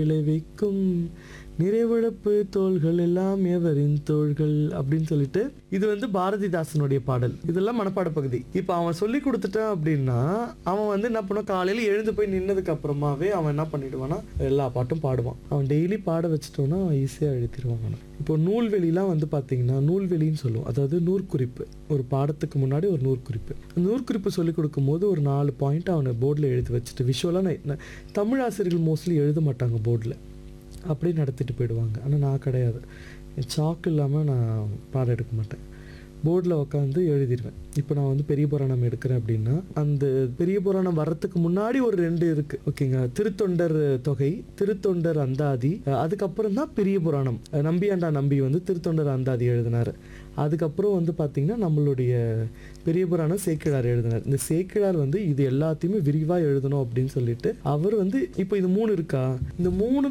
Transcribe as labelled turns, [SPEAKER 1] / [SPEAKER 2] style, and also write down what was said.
[SPEAKER 1] விளைவிக்கும் நிறைவிழப்பு தோள்கள் எல்லாம் எவரின் தோள்கள் அப்படின்னு சொல்லிட்டு இது வந்து பாரதிதாசனுடைய பாடல் இதெல்லாம் மனப்பாட பகுதி இப்போ அவன் சொல்லி கொடுத்துட்டான் அப்படின்னா அவன் வந்து என்ன பண்ணுவான் காலையில எழுந்து போய் நின்னதுக்கு அப்புறமாவே அவன் என்ன பண்ணிடுவான்னா எல்லா பாட்டும் பாடுவான் அவன் டெய்லி பாட வச்சுட்டோன்னா ஈஸியாக எழுதிடுவான் அவனை இப்போ நூல்வெளிலாம் வந்து பார்த்தீங்கன்னா நூல்வெளின்னு சொல்லுவோம் அதாவது நூற்குறிப்பு ஒரு பாடத்துக்கு முன்னாடி ஒரு நூற்குறிப்பு அந்த நூற்குறிப்பு சொல்லிக் கொடுக்கும்போது ஒரு நாலு பாயிண்ட் அவனை போர்டில் எழுதி வச்சுட்டு விஷுவலாக தமிழ் ஆசிரியர்கள் மோஸ்ட்லி எழுத மாட்டாங்க போர்டில் அப்படியே நடத்திட்டு போயிடுவாங்க ஆனால் நான் கிடையாது சாக்கு இல்லாமல் நான் பாடம் எடுக்க மாட்டேன் போர்டில் உட்காந்து எழுதிடுவேன் இப்போ நான் வந்து பெரிய புராணம் எடுக்கிறேன் அப்படின்னா அந்த பெரிய புராணம் வர்றதுக்கு முன்னாடி ஒரு ரெண்டு இருக்கு ஓகேங்க திருத்தொண்டர் தொகை திருத்தொண்டர் அந்தாதி அஹ் அதுக்கப்புறம் தான் பெரிய புராணம் அஹ் நம்பியாண்டா நம்பி வந்து திருத்தொண்டர் அந்தாதி எழுதினார் அதுக்கப்புறம் வந்து பார்த்திங்கன்னா நம்மளுடைய பெரிய புராணம் சேக்கிழார் எழுதினார் இந்த சேக்கிழார் வந்து இது எல்லாத்தையுமே விரிவாக எழுதணும் அப்படின்னு சொல்லிட்டு அவர் வந்து இப்போ இது மூணு இருக்கா இந்த மூணு